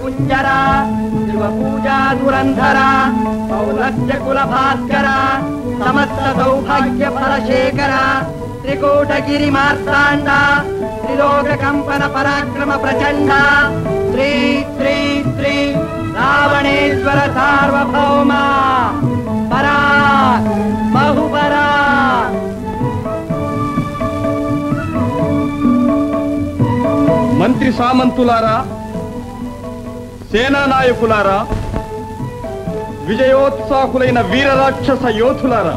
కుంజర ధ్రువ పూజా దురంధర పౌలస్య కుల భాస్కర సమస్త సౌభాగ్య ఫలశేఖర త్రికూటగిరి మార్తాండ త్రిలోక కంపన పరాక్రమ ప్రచండ శ్రీ శ్రీ శ్రీ రావణేశ్వర సార్వభౌమ పరా బహుపరా మంత్రి సామంతులారా సేనా నాయకులారా విజయోత్సాహులైన వీర రాక్షస యోధులారా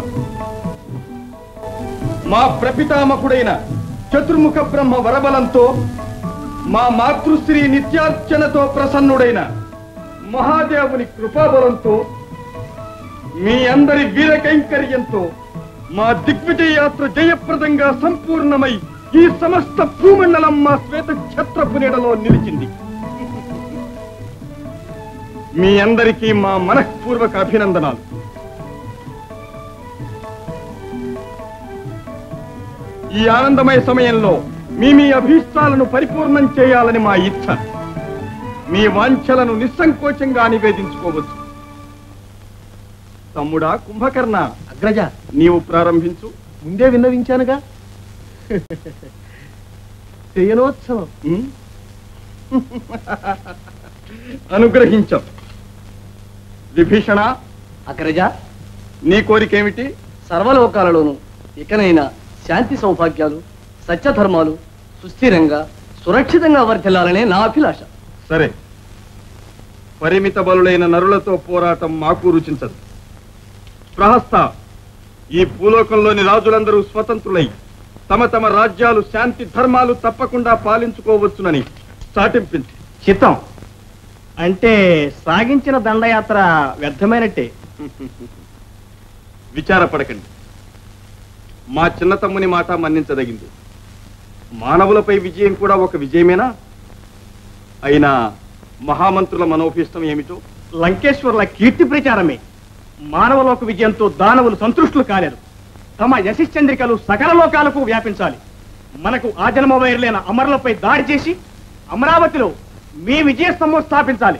మా ప్రపితామకుడైన చతుర్ముఖ బ్రహ్మ వరబలంతో మా మాతృశ్రీ నిత్యార్చనతో ప్రసన్నుడైన మహాదేవుని కృపాబలంతో మీ అందరి వీర కైంకర్యంతో మా దిగ్విజయ యాత్ర జయప్రదంగా సంపూర్ణమై ఈ సమస్త భూమండలం మా శ్వేత ఛత్రపు నీడలో నిలిచింది మీ అందరికీ మా మనఃపూర్వక అభినందనాలు ఈ ఆనందమయ సమయంలో మీ మీ అభీష్టాలను పరిపూర్ణం చేయాలని మా ఇచ్ఛ మీ వాంఛలను నిస్సంకోచంగా నివేదించుకోవచ్చు తమ్ముడా కుంభకర్ణ అగ్రజ నీవు ప్రారంభించు ముందే విన్నవించానుగా శయనోత్సవం ఉమ్? అనుగ్రహించాం విభీషణ అగ్రజ నీ కోరికేమిటి సర్వలోకాలలోనూ ఇకనైనా శాంతి సౌభాగ్యాలు సత్యధర్మాలు సుస్థిరంగా సురక్షితంగా వర్ధిల్లాలనే నా అభిలాష సరే పరిమిత బలులైన నరులతో పోరాటం మాకు రుచించదు ప్రహస్త ఈ భూలోకంలోని రాజులందరూ స్వతంత్రులై తమ తమ రాజ్యాలు శాంతి ధర్మాలు తప్పకుండా పాలించుకోవచ్చునని చాటింపించి చిత్తం అంటే సాగించిన దండయాత్ర వ్యర్థమైనట్టే విచారపడకండి మా చిన్న తమ్ముని మాట మన్నించదగింది మానవులపై విజయం కూడా ఒక విజయమేనా అయినా మహామంత్రుల మనోభీష్టం ఏమిటో లంకేశ్వర్ల కీర్తి ప్రచారమే మానవలోక విజయంతో దానవులు సంతృష్టులు కాలేరు తమ యశశ్చంద్రికలు సకల లోకాలకు వ్యాపించాలి మనకు ఆ జన్మ వైరులైన అమరులపై దాడి చేసి అమరావతిలో మీ విజయ స్తంభం స్థాపించాలి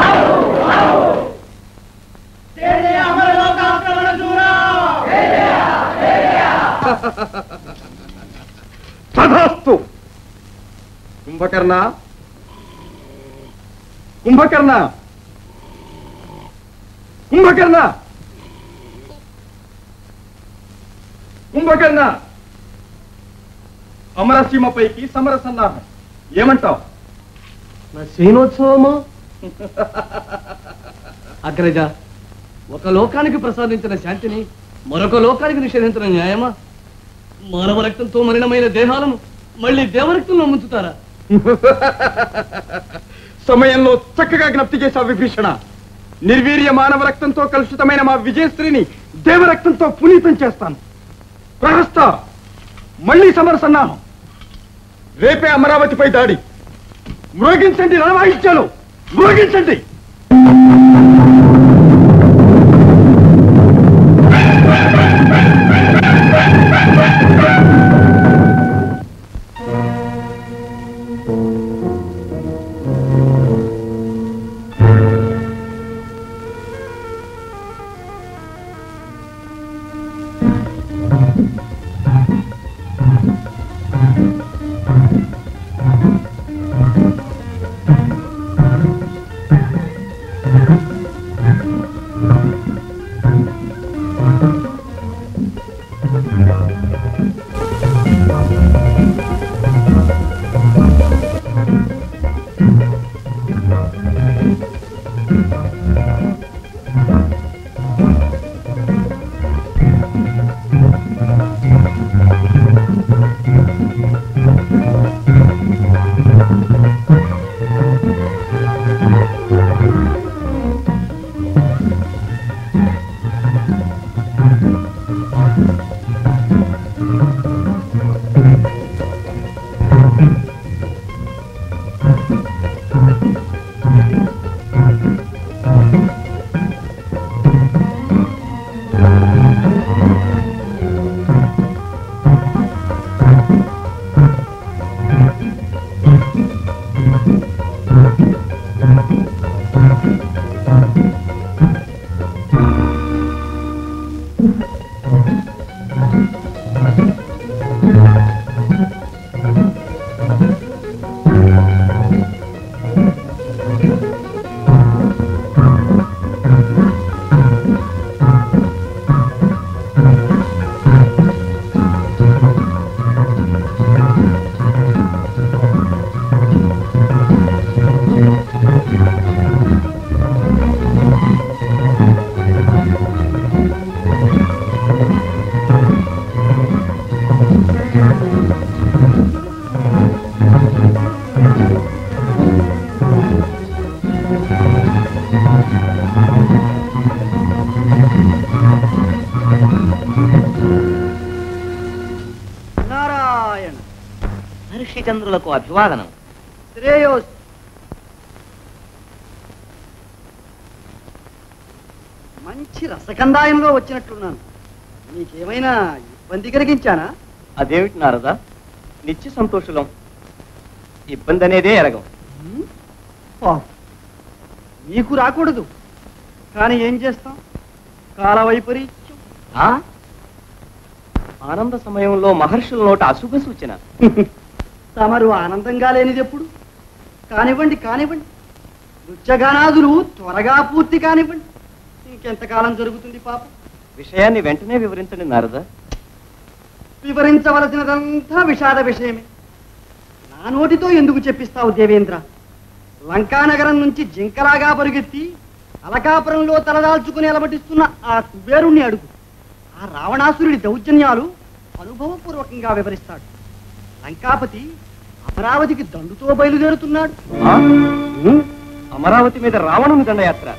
తథాస్తు కుంభకర్ణ కుంభకర్ణ కుంభకర్ణ కుంభకర్ణ అమరసీమపైకి సమరసన్నాహం ఏమంటావు నా శయనోత్సవము అగ్రజ ఒక లోకానికి ప్రసాదించిన శాంతిని మరొక లోకానికి నిషేధించిన న్యాయమా మానవ రక్తంతో మలినమైన దేహాలను మళ్ళీ దేవరక్తంలో ముంచుతారా సమయంలో చక్కగా జ్ఞప్తి చేశావు విభీషణ నిర్వీర్య మానవ రక్తంతో కలుషితమైన మా విజయశ్రీని దేవరక్తంతో పునీతం చేస్తాను ప్రహస్త మళ్ళీ సమరసన్నాహం రేపే అమరావతిపై దాడి మ్రోగించండి రణవాయిద్యాలు మ్రోగించండి Thank you. నారాయణ మహర్షిచంద్రులకు అభివాదనం శ్రేయోస్ మంచి రసకందాయంలో వచ్చినట్లున్నాను నీకేమైనా ఇబ్బంది కలిగించానా అదేమిటి నారదా నిత్య సంతోషులం ఇబ్బంది అనేదే ఎరగం హ్మ్? పాపం. నీకు రాకూడదు కానీ ఏం చేస్తాం కాల వైపరీత్యం ఆ? ఆనంద సమయంలో మహర్షుల నోట అశుభ సూచన తమరు ఆనందంగా లేనిది ఎప్పుడు కానివ్వండి కానివ్వండి నృత్యగానాదులు త్వరగా పూర్తి కానివ్వండి ఇంకెంతకాలం జరుగుతుంది పాపం విషయాన్ని వెంటనే వివరించండి నారదా వివరించవలసినదంతా విషాద విషయమే నా నోటితో ఎందుకు చెప్పిస్తావు దేవేంద్ర లంకానగరం నుంచి జింకలాగా పరుగెత్తి అలకాపురంలో తలదాల్చుకుని అలమటిస్తున్న ఆ కుబేరుణ్ణి అడుగు ఆ రావణాసురుడి దౌర్జన్యాలు అనుభవపూర్వకంగా వివరిస్తాడు లంకాపతి అమరావతికి దండుతో బయలుదేరుతున్నాడు ఆ? అమరావతి మీద రావణుని దండయాత్ర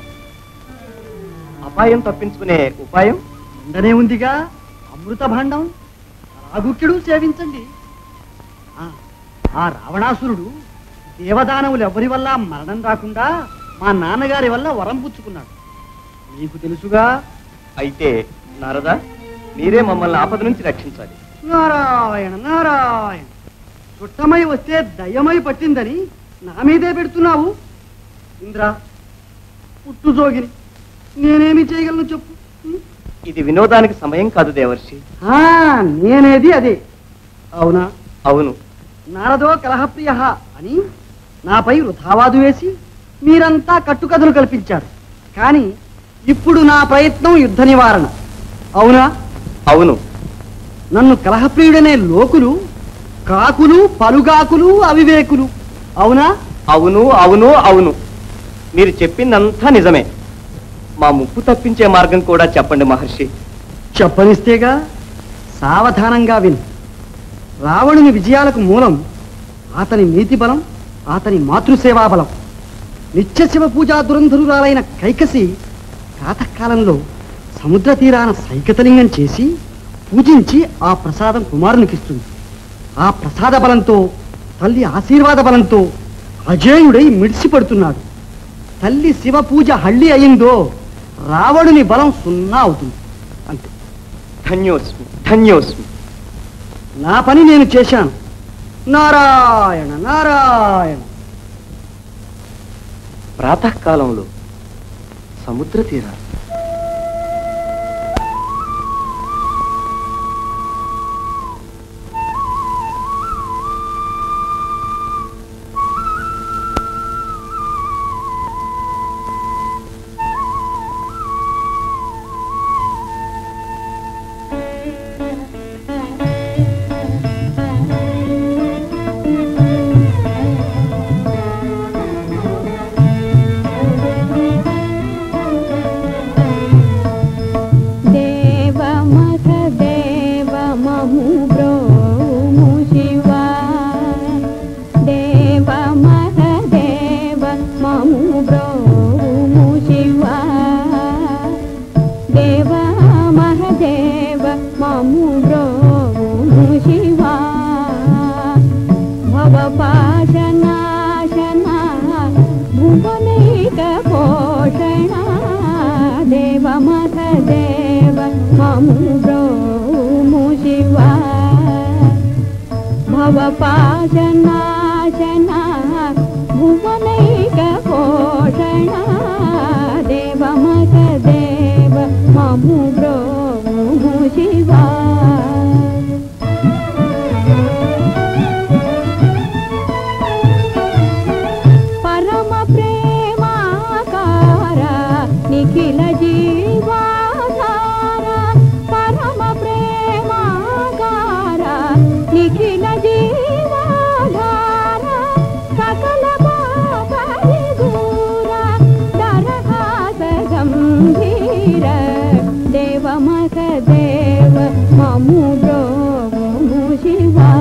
అపాయం తప్పించుకునే ఉపాయం ఉండనే ఉందిగా అమృత భాండం రాగుక్యుడు సేవించండి ఆ, ఆ రావణాసురుడు దేవదానవులు ఎవరి వల్ల మరణం రాకుండా మా నాన్నగారి వల్ల వరం పుచ్చుకున్నాడు నీకు తెలుసుగా అయితే నారదా మీరే మమ్మల్ని ఆపద నుంచి రక్షించాలి నారాయణ నారాయణ చుట్టమై వస్తే దయ్యమై పట్టిందని నా మీదే పెడుతున్నావు ఇంద్ర పుట్టు జోగిని నేనేమి చేయగలను చెప్పు ఉం? ఇది వినోదానికి సమయం కాదు దేవర్షి ఆ, నేనేది అదే అవునా అవును నారదో కలహప్రియ అని నాపై వృథావాదు వేసి మీరంతా కట్టుకథలు కల్పించారు కానీ ఇప్పుడు నా ప్రయత్నం యుద్ధ నివారణ అవునా అవును నన్ను కలహప్రియుడనే లోకులు కాకులు పలుగాకులు అవివేకులు అవునా అవును అవును అవును మీరు చెప్పిందంతా నిజమే మా ముప్పు తప్పించే మార్గం కూడా చెప్పండి మహర్షి చెప్పనిస్తేగా సావధానంగా విను రావణుని విజయాలకు మూలం అతని నీతి బలం అతని మాతృసేవా బలం నిత్య శివ పూజా దురంధరురాలైన కైకసి ప్రాతకాలంలో సముద్ర తీరాన సైకతలింగం చేసి పూజించి ఆ ప్రసాదం కుమారునికిస్తుంది ఆ ప్రసాద బలంతో తల్లి ఆశీర్వాద బలంతో అజేయుడై మిడిసిపడుతున్నాడు తల్లి శివ పూజ హళ్ళి అయిందో రావణుని బలం సున్నా అవుతుంది అంతే ధన్యోస్మి ధన్యోస్మి నా పని నేను చేశాను నారాయణ నారాయణ ప్రాతకాలంలో సముద్ర తీరా దేవ మఖ దేవ మము బ్రోము శివా దేవ మఖ దేవ మము బ్రోము శివా దేవ మహ దేవ మము బ్రోము శివా భవ పాశనాశన భువనైక పోషణ దేవ మథ దేవ మము బ్రోము శివా భవ పాశనాశన భువనైక పోషణ దేవ మగ దేవ మము బ్రోము శివా పరమ ప్రేమాకార నిఖిల జీవాధార పరమ ప్రేమాకార నిఖిల జీవాధార సకల పాపరి దూర దరహాస గంభీర దేవ మగ దేవ మము బ్రోము శివా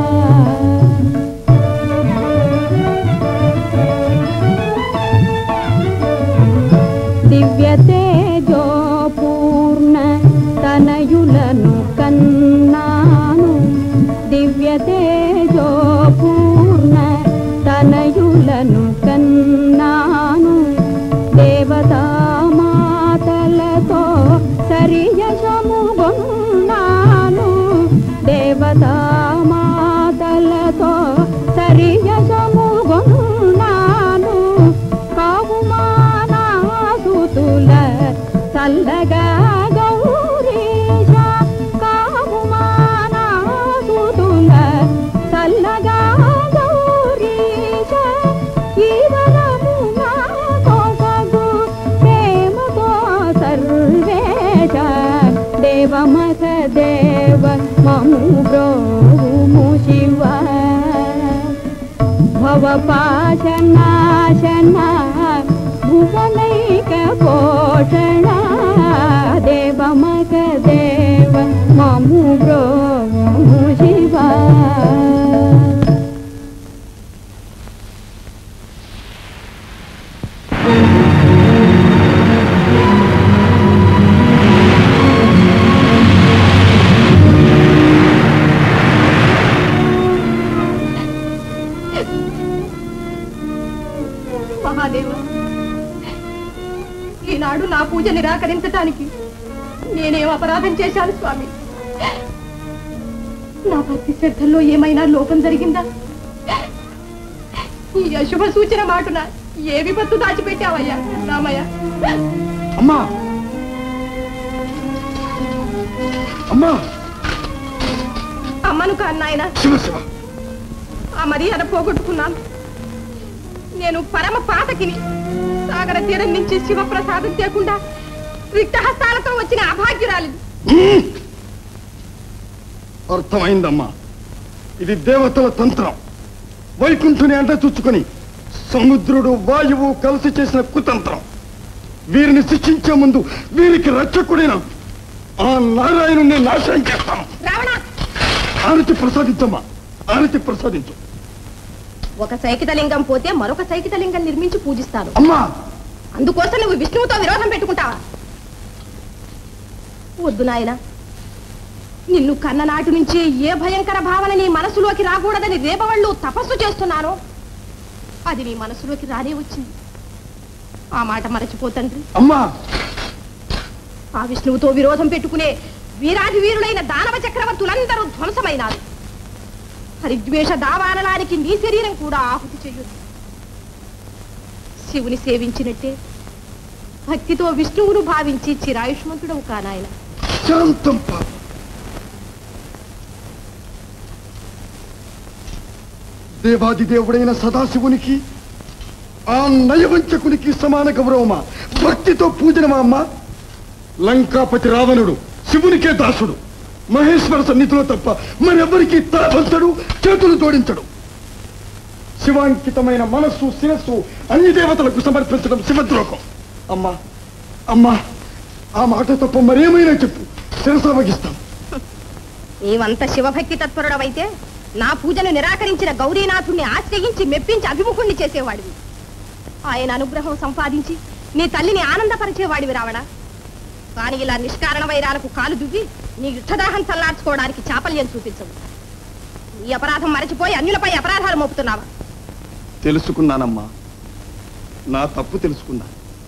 దివ్య తేజో పూర్ణ తనయులను కన్నాను దివ్య తేజో పూర్ణ తనయులను కన్నాను దేవతా మాతలతో సరియశము గొన్నాను దేవతా మాతలతో సరియశము గొన్నాను కావుమానాసుతుల చల్లగా గౌరీశ కావుమానాసుతుల చల్లగా గౌరీశ ఈవరము నా కొసగు ప్రేమతో సర్వేశ దేవ మగ దేవ మము బ్రోము శివ భవపాశనాశన భువనైక పోషణ దేవ మగ దేవ మము బ్రోము శివ మహాదేవ ఈనాడు నా పూజ నిరాకరించటానికి నేనేం అపరాధం చేశాను స్వామి నా భక్తి శ్రద్ధల్లో ఏమైనా లోపం జరిగిందా ఈ అశుభ సూచన మాటున ఏ విపత్తు దాచిపెట్టావయ్యా రామయ్య అమ్మా అమ్మా అమ్మను కాన్నాయన శివ శివ ఆ మర్యాద పోగొట్టుకున్నాను నేను పరమ పాతకిని సాగర తీరం నుంచి శివప్రసాదం తేకుండా రిక్తహస్తాలతో వచ్చిన అభాగ్యురాలి అర్థమైందమ్మా ఇది దేవతల తంత్రం వైకుంఠుని అంట చుచ్చుకొని సముద్రుడు వాయువు కలిసి చేసిన కుతంత్రం వీరిని శిక్షించే ముందు వీరికి రక్షకుడైన ఆ నారాయణుని నాశనం చేస్తాను రావణ ఆరతి ప్రసాదించమ్మా ఆరతి ప్రసాదించు ఒక సైకిత లింగం పోతే మరొక సైకిత లింగం నిర్మించి పూజిస్తాను అమ్మా అందుకోసం నువ్వు విష్ణువుతో విరోధం పెట్టుకుంటావా వద్దు నాయన నిన్ను కన్ననాటి నుంచి ఏ భయంకర భావన నీ మనసులోకి రాకూడదని రేపవళ్ళు తపస్సు చేస్తున్నానో అది నీ మనసులోకి రానే వచ్చింది ఆ మాట మరచిపోతండ్రి అమ్మా ఆ విష్ణువుతో విరోధం పెట్టుకునే వీరాది వీరులైన దానవ చక్రవర్తులందరూ ధ్వంసమైనారు హరిద్వేష దావానలానికి నీ శరీరం కూడా ఆహుతి చెయ్యొద్దు శివుని సేవించినట్టే భక్తితో విష్ణువును భావించి చిరాయుష్మంతుడవు కానాయన శాంతం పాప దేవాది దేవుడైన సదాశివునికి ఆ నయవంచకునికి సమాన గౌరవమా భక్తితో పూజనమా అమ్మా లంకాపతి రావణుడు శివునికే దాసుడు మహేశ్వర సన్నిధిలో తప్ప మరెవరికి తలవంచడు చేతులు జోడించడు శివాంకితమైన మనస్సు శిరస్సు అన్ని దేవతలకు సమర్పించడం శివద్రోహం అమ్మా అమ్మా ఆ మాట తప్ప మరేమైనా చెప్పు శిరస వహిస్తాం నీవంత శివభక్తి తత్పరుడవైతే నా పూజను నిరాకరించిన గౌరీనాథుణ్ణి ఆశ్రయించి మెప్పించి అభిముఖుణ్ణి చేసేవాడివి ఆయన అనుగ్రహం సంపాదించి నీ తల్లిని ఆనందపరిచేవాడివి రావడా కానీ ఇలా నిష్కారణ వైరాలకు కాలు దువ్వి నీ యుద్ధదాహం చల్లార్చుకోవడానికి చాపల్యం చూపించవు ఈ అపరాధం మరచిపోయి అన్యులపై అపరాధాలు మోపుతున్నావా తెలుసుకున్నానమ్మా నా తప్పు తెలుసుకున్నా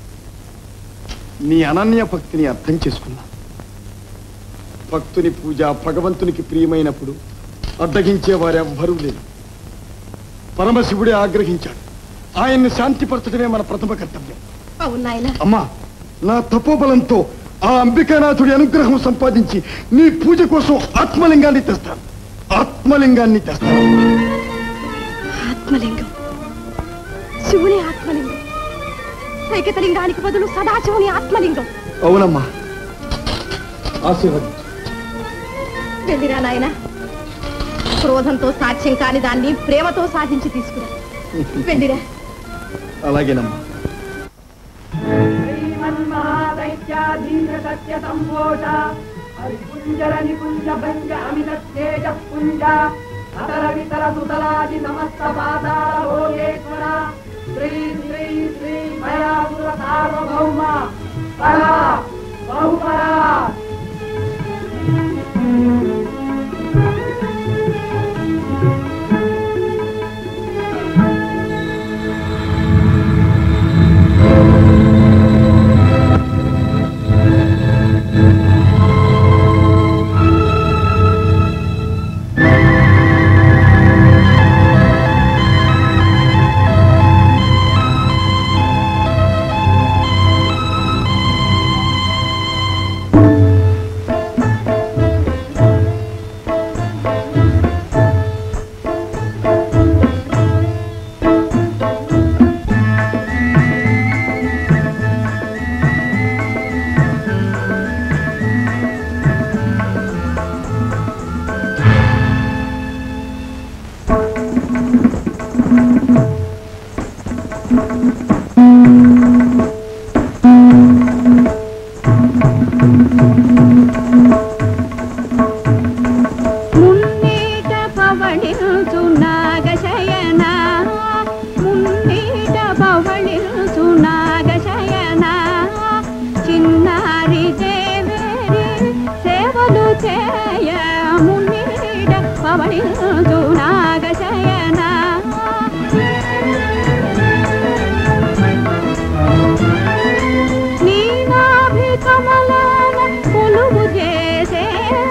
నీ అనన్య భక్తిని అర్థం చేసుకున్నా భక్తుని పూజ భగవంతునికి ప్రియమైనప్పుడు అడ్డగించే వారెవ్వరూ లేరు పరమశివుడే ఆగ్రహించాడు ఆయన్ని శాంతిపరచడమే మన ప్రథమ కర్తవ్యం అవును నాయనా అమ్మా నా తపోబలంతో ఆ అంబికానాథుడి అనుగ్రహం సంపాదించి నీ పూజ కోసం ఆత్మలింగాన్ని తెస్తాను ఆత్మలింగాన్ని తెస్తాను ఆత్మలింగం శివుని ఆత్మలింగం సైకతలింగానికి బదులు సదాశివుని ఆత్మలింగం అవునమ్మా ఆశీర్వదించు వెళ్ళిరా నాయన క్రోధంతో సాధ్యం కాని దాన్ని ప్రేమతో సాధించి తీసుకురా వెళ్ళిరా అలాగేనమ్మా హరిపుంజర నిపుంజ భంజ అమిత తేజ పుంజ అతర వితర సుతలాది సమస్త పాదాల భోగేశ్వర శ్రీ శ్రీ శ్రీ భయాసుర సార్వభౌమ పరా బహుపరా మున్నీట పవళిల్చు నాగశయన మున్నీట పవళిల్చు నాగశయన చిన్నారి దేవేరి సేవలు చేయ మున్నీట పవళిల్చు నాగశయన నీనాభి కమలాన కొలువు చేసే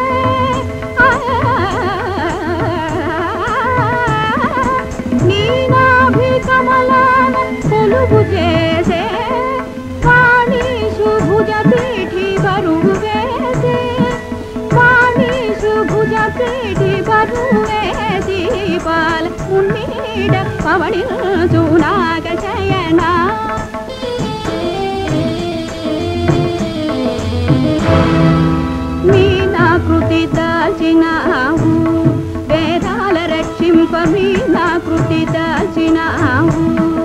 నీనాభి కమలాన కొలువు చేసే వాణీషు భుజ పీఠి బరువు వేసే వాణీషు భుజ పీఠి బరువు వేసి పాల ఉన్నీడ పవడి చూనాగ శయనా మీనాకృతి దాల్చినావు వేదాల రక్షింప మీనాకృతి దాల్చినావు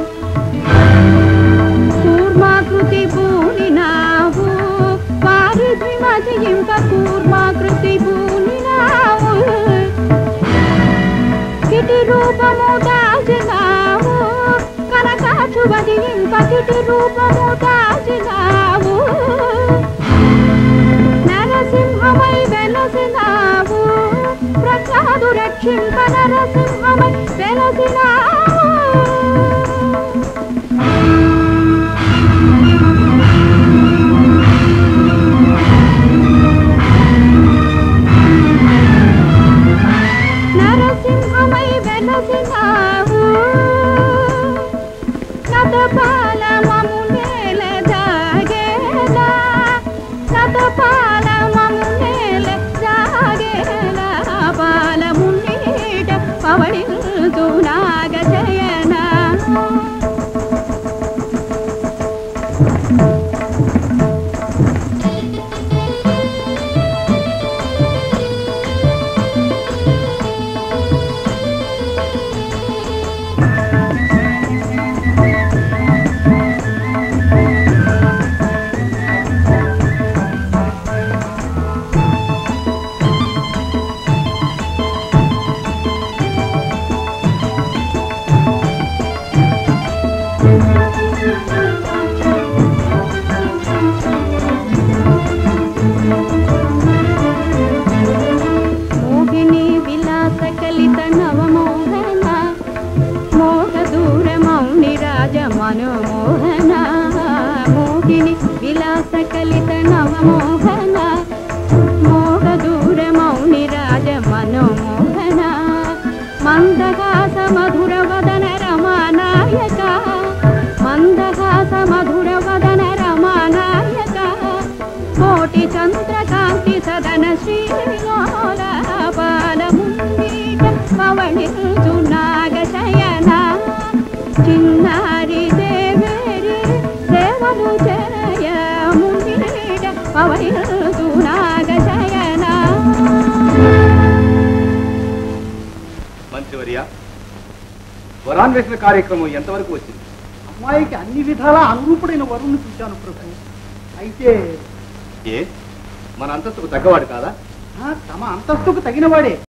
కూర్మాకృతి పూనినావు పారిధి మధింప కూర్మాకృతి పూనినావు కిటి రూపము దాల్చినావు కనకాక్షు వదిలింప కిటి రూపము దాల్చినావు నరసింహమై వెలసినావు ప్రసాదు రక్షింప నరసింహమై వెలసినావు నరసింహమై వెలసినావు నతపాల మము నేల జాగేలా నతపాల మము నేల జాగేలా పాల మున్నీట పవళించు నాగ జయనా మోహిని విలాస కలిత నవమోహన మోహ దూర మౌని రాజ మనోమోహన మోహిని విలాస కలిత నవమోహన మోహ దూర మౌని రాజ మనోమోహన మందహాస మధుర వదన రమానాయక పవనిల్చు నాగశయన చిన్నారి దేవేరి సేవలు చేయ ముంగిట పవనిల్చు నాగశయన మంత్రివర్య వరాన్వేషణ కార్యక్రమం ఎంతవరకు వచ్చింది అమ్మాయికి అన్ని విధాలా అనురూపుడైన వరుణ్ణి చూశాను ప్రభు అయితే ఏ మన అంతస్తుకు తగ్గవాడు కాదా ఆ, తమ అంతస్తుకు తగినవాడే